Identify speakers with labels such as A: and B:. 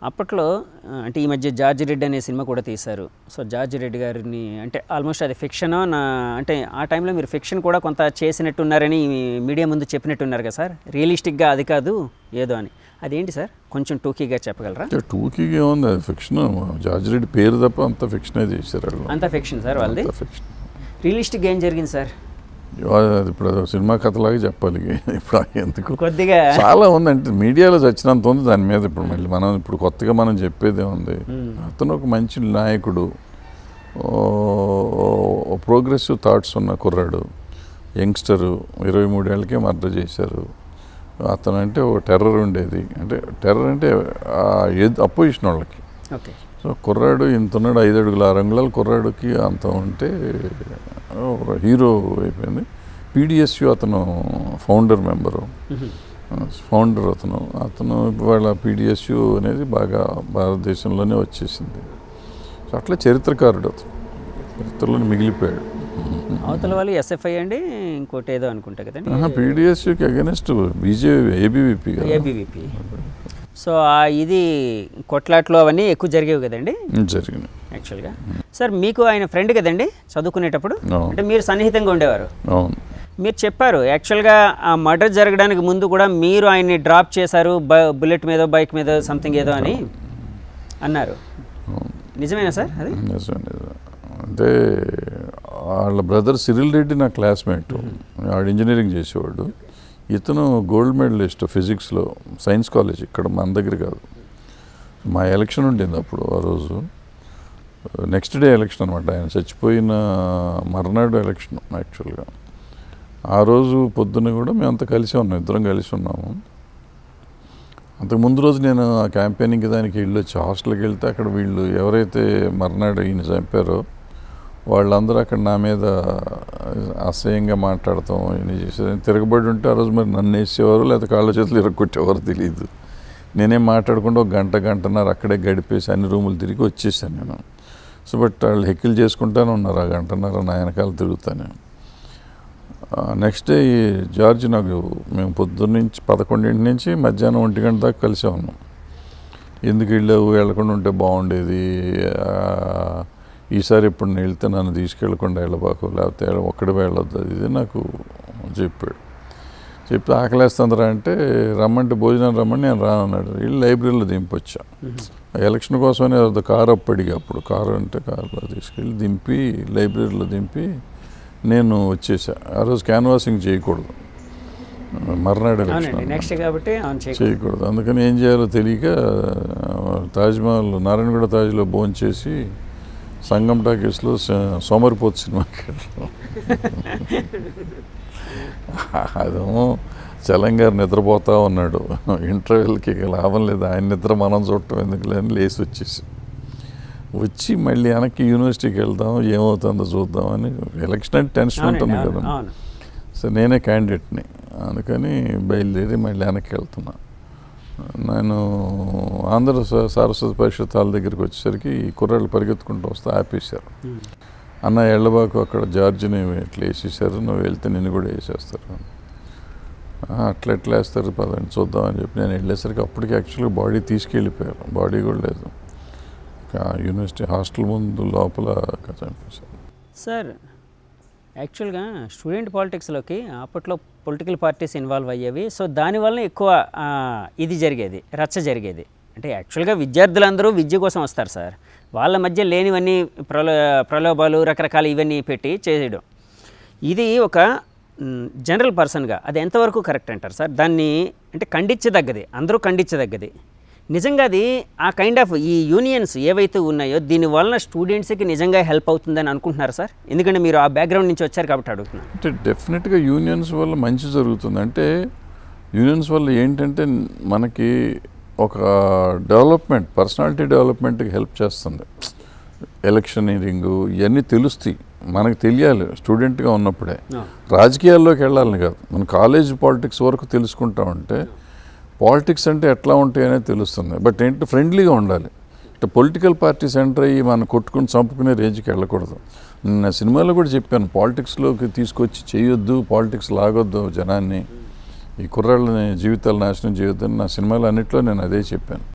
A: అప్పట్లో ఆ, అంటే ఈ మధ్య జార్జి రెడ్డి అనే సినిమా కూడా తీశారు సో జార్జి రెడ్డి గారిని అంటే ఆల్మోస్ట్ అది ఫిక్షనో నా అంటే ఆ టైంలో మీరు ఫిక్షన్ కూడా కొంత చేసినట్టున్నారని మీడియా ముందు చెప్పినట్టున్నారు కదా సార్ రియలిస్టిక్గా అది కాదు ఏదో అని అదేంటి సార్ కొంచెం టూకీగా చెప్పగలరా
B: అంటే టూకీగా ఉంది అది ఫిక్షన్ జార్జ్ రెడ్డి పేరు తప్ప అంత ఫిక్షనే చేశారు వాళ్ళు
A: అంత ఫిక్షన్ సార్ వాళ్ళది
B: అంత ఫిక్షన్
A: రియలిస్టిక్గా ఏం జరిగింది సార్
B: అది ఇప్పుడు అది సినిమా కథలాగా చెప్పాలి ఇప్పుడు ఎందుకు
A: కొద్దిగా
B: చాలా ఉంది అంటే మీడియాలో చచ్చినంత ఉంది దాని మీద ఇప్పుడు మళ్ళీ మనం ఇప్పుడు కొత్తగా మనం చెప్పేదే ఉంది అతను ఒక మంచి నాయకుడు ప్రోగ్రెసివ్ థాట్స్ ఉన్న కుర్రాడు యంగ్స్టరు ఇరవై మూడేళ్ళకే మర్డర్ చేశారు అతను అంటే ఒక టెర్రర్ ఉండేది అంటే టెర్రర్ అంటే అపోజిషన్ వాళ్ళకి
A: ఓకే
B: సో కుర్రాడు ఇంత ఉన్నాడు ఐదు అడుగుల ఆరు అంగుళాల కుర్రాడుకి అంత ఉంటే ఒక హీరో అయిపోయింది పీడిఎస్యు అతను ఫౌండర్ మెంబరు ఫౌండర్ అతను అతను ఇవాళ పీడిఎస్యు అనేది బాగా భారతదేశంలోనే వచ్చేసింది సో అట్లా చరిత్రకారుడు అతను చరిత్రలోనే మిగిలిపోయాడు
A: అవతల వాళ్ళు ఎస్ఎఫ్ఐ అండి ఇంకోటి ఏదో అనుకుంటా కదండి
B: పీడిఎస్యుకి అగెనిస్ట్ బీజేపీ ఏబీవీపీ కదా
A: ఏబీవీపీ సో ఆ ఇది కొట్లాట్లు అవన్నీ ఎక్కువ జరిగేవి కదండి
B: జరిగినాయి
A: యాక్చువల్గా సార్ మీకు ఆయన ఫ్రెండ్ కదండి చదువుకునేటప్పుడు
B: అవును.
A: అంటే మీరు సన్నిహితంగా ఉండేవారు
B: అవును
A: మీరు చెప్పారు యాక్చువల్గా ఆ మర్డర్ జరగడానికి ముందు కూడా మీరు ఆయన్ని డ్రాప్ చేశారు బ- బుల్లెట్ మీద బైక్ మీద సంథింగ్ ఏదో అని అన్నారు
B: అవును
A: నిజమేనా సార్ అది
B: నిజం నిజం అంటే వాళ్ళ బ్రదర్ సిరిల్ రెడ్డి నా క్లాస్మేట్ వాడు ఇంజనీరింగ్ చేసేవాడు ఇతను గోల్డ్ మెడలిస్ట్ ఫిజిక్స్లో సైన్స్ కాలేజ్ ఇక్కడ మన దగ్గర కాదు మా ఎలక్షన్ ఉండింది అప్పుడు ఆ రోజు నెక్స్ట్ డే ఎలక్షన్ అనమాట ఆయన చచ్చిపోయిన మర్నాడు ఎలక్షన్ యాక్చువల్గా ఆ రోజు పొద్దున్న కూడా మేమంతా కలిసి ఉన్నాం ఇద్దరం కలిసి ఉన్నాము అంతకు ముందు రోజు నేను ఆ క్యాంపెయినింగ్కి దానికి వెళ్ళి వచ్చి హాస్టల్కి వెళ్తే అక్కడ వీళ్ళు ఎవరైతే మర్నాడు ఈయన చంపారో వాళ్ళందరూ అక్కడ నా మీద అసహ్యంగా మాట్లాడతాం ఈయన చేసేది తిరగబడి ఉంటే ఆ రోజు మరి నన్ను వేసేవారు లేకపోతే కాళ్ళ చేతులు ఇరగొట్టేవారు తెలియదు నేనేం మాట్లాడకుండా ఒక గంట గంటన్నర అక్కడే గడిపేసి అన్ని రూములు తిరిగి వచ్చేసాను నేను సో బట్ వాళ్ళు హెక్కిల్ చేసుకుంటానే ఉన్నారు ఆ గంటన్నర నా వెనకాల తిరుగుతానే నెక్స్ట్ డే ఈ జార్జ్ నాకు మేము పొద్దున్న నుంచి పదకొండింటి నుంచి మధ్యాహ్నం ఒంటి గంట దాకా కలిసే ఉన్నాం ఎందుకు వెళ్ళావు వెళ్ళకుండా ఉంటే బాగుండేది ఆ, ఈసారి ఇప్పుడు నేను వెళ్తే నన్ను తీసుకెళ్ళకుండా వెళ్ళబాకు లేకపోతే ఒక్కడే వెళ్ళొద్దు అది ఇది నాకు చెప్పాడు చెప్తే ఆకలేస్తుందిరా అంటే రమ్మంటే భోజనం రమ్మని నేను రానన్నాడు వీళ్ళు లైబ్రరీలో దింపొచ్చా ఆ ఎలక్షన్ కోసమని ఏదో కారు అప్పడిగా అప్పుడు కారు అంటే కారులో తీసుకెళ్ళి దింపి లైబ్రరీలో దింపి నేను వచ్చేసా ఆ రోజు క్యాన్వాసింగ్ చేయకూడదు మర్నాడు ఎలక్షన్
A: అవునండి
B: అన్నమాట.
A: నెక్స్ట్ కాబట్టి అవును చేయకూడదు.
B: చేయకూడదు అందుకని ఏం చేయాలో తెలియక తాజ్మహల్ నారాయణగూడ తాజ్లో భోంచేసి సంగం టాకీస్లో స- సోమరిపోతు సినిమాకి వెళ్ళాం. అదేమో చలం గారు నిద్రపోతా ఉన్నాడు ఇంటర్వెల్కి ఇక లాభం లేదు ఆయన నిద్ర మనం చూడటం ఎందుకు లేని లేచి వచ్చేసి వచ్చి మళ్ళీ వెనక్కి యూనివర్సిటీకి వెళ్దాం ఏమవుతుందో చూద్దాం అని ఎలక్షన్ అంటే టెన్షన్
A: అవునండి
B: ఉంటుంది
A: అవును,
B: కదా
A: అవును
B: సో నేనే క్యాండిడేట్ని అందుకని బయలుదేరి మళ్ళీ వెనక్కి వెళ్తున్నా నేను ఆంధ్ర స- సారస్వత పరిషత్ హాల్ దగ్గరికి వచ్చేసరికి ఈ కుర్రాళ్ళు పరిగెత్తుకుంటూ వస్తే ఆపేశారు
A: ఉమ్.
B: అన్న ఎళ్ళబాకు అక్కడ జార్జిని ఇట్లా వేసేసారు నువ్వు వెళ్తే నిన్ను కూడా వేసేస్తారు "ఆ, అట్లా ఎట్లా వేస్తారు పదండి చూద్దామని చెప్పి నేను వెళ్ళేసరికి అప్పటికి యాక్చువల్గా బాడీ తీసుకెళ్ళిపోయారు బాడీ కూడా లేదు ఇంకా యూనివర్సిటీ హాస్టల్ ముందు లోపల చంపేశారు
A: సార్ యాక్చువల్గా స్టూడెంట్ పాలిటిక్స్లోకి అప్పట్లో పొలిటికల్ పార్టీస్ ఇన్వాల్వ్ అయ్యేవి సో దానివల్ల ఎక్కువ ఆ, ఇది జరిగేది రచ్చ జరిగేది అంటే యాక్చువల్గా విద్యార్థులందరూ విద్య కోసం వస్తారు సార్ వాళ్ళ మధ్య లేనివన్నీ ప్రలో ప్రలోభాలు రకరకాల ఇవన్నీ పెట్టి చేయడం ఇది ఒక మ్, జనరల్ పర్సన్గా అది ఎంతవరకు కరెక్ట్ అంటారు సార్ దాన్ని అంటే ఖండించదగ్గది అందరూ ఖండించదగ్గది నిజంగా అది ఆ కైండ్ ఆఫ్ ఈ యూనియన్స్ ఏవైతే ఉన్నాయో దీని వలన స్టూడెంట్స్కి నిజంగా హెల్ప్ అవుతుందని అనుకుంటున్నారు సార్ ఎందుకంటే మీరు ఆ బ్యాక్గ్రౌండ్ నుంచి వచ్చారు కాబట్టి అడుగుతున్నాను
B: అంటే డెఫినెట్గా యూనియన్స్ వల్ల మంచి జరుగుతుంది అంటే యూనియన్స్ వల్ల ఏంటంటే మనకి ఒక డెవలప్మెంట్ పర్సనాలిటీ డెవలప్మెంట్కి హెల్ప్ చేస్తుంది ఎలక్షనీరింగ్ ఇవన్నీ తెలుస్తాయి మనకు తెలియాలి స్టూడెంట్గా ఉన్నప్పుడే రాజకీయాల్లోకి వెళ్ళాలని కాదు మన కాలేజ్ పాలిటిక్స్ వరకు తెలుసుకుంటా ఉంటే పాలిటిక్స్ అంటే ఎట్లా ఉంటాయి అనేది తెలుస్తుంది బట్ ఏంటంటే ఫ్రెండ్లీగా ఉండాలి అంటే పొలిటికల్ పార్టీస్ ఎంటర్ అయ్యి మనం కొట్టుకుని చంపుకునే రేంజ్కి వెళ్ళకూడదు నేను సినిమాలో కూడా చెప్పాను పాలిటిక్స్లోకి తీసుకొచ్చి చేయొద్దు పాలిటిక్స్ లాగొద్దు జనాన్ని ఈ కుర్రాళ్ళని జీవితాలు నాశనం చేయొద్దని నా సినిమాలు అన్నింటిలో నేను అదే చెప్పాను